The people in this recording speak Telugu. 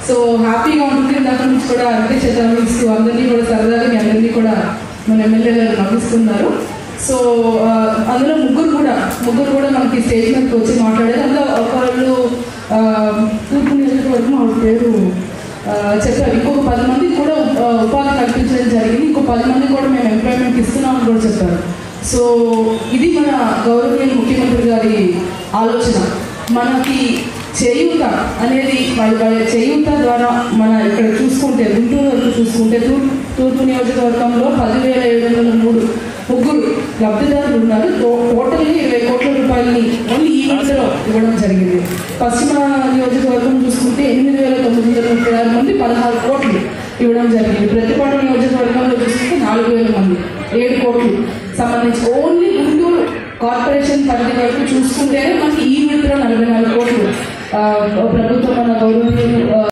సో హ్యాపీగా ఉంటుంది ఇందాక నుంచి కూడా అంటే చదివిస్తూ అందరినీ కూడా సరదాగా మీ అందరినీ కూడా మన ఎమ్మెల్యే గారు నవ్విస్తున్నారు సో ఆ, అందులో ముగ్గురు కూడా ముగ్గురు కూడా మనకి స్టేజ్ మీదకి వచ్చి మాట్లాడారు అందులో ఒకళ్ళు ఆ, తూర్పు నియోజకవర్గం ఆవిడ పేరు ఆ, చెప్పారు ఇంకొక పది మందికి కూడా ఆ, ఉపాధి కల్పించడం జరిగింది ఇంకో పది మందికి కూడా మేము ఎంప్లాయ్మెంట్ ఇస్తున్నామని కూడా చెప్పారు సో ఇది మన గౌరవనీయ ముఖ్యమంత్రి గారి ఆలోచన మనకి చేయూత అనేది వాళ్ళ వాళ్ళ చేయూత ద్వారా మన ఇక్కడ చూసుకుంటే గుంటూరు వరకు చూసుకుంటే తూర్పు తూర్పు నియోజకవర్గంలో పదివేల ఏడు వందల మూడు ముగ్గురు లబ్ధిదారులు ఉన్నారు టో- టోటల్గా ఇరవై కోట్ల రూపాయలని ఓన్లీ ఈ విడతలో ఇవ్వడం జరిగింది పశ్చిమ నియోజకవర్గం చూసుకుంటే ఎనిమిది వేల తొమ్మిది వందల ముప్పై ఆరు మంది పదహారు కోట్లు ఇవ్వడం జరిగింది ప్రతిపాడు నియోజకవర్గంలో చూసుకుంటే నాలుగు వేల మంది ఏడు కోట్లు సంబంధించి ఓన్లీ గుంటూరు కార్పొరేషన్ పరిధి వరకు చూసుకుంటేనే మనకి ఈ విడతలో నలభై నాలుగు కోట్లు ఆ, ప్రభుత్వం మన గౌరవనీయులు ఆ,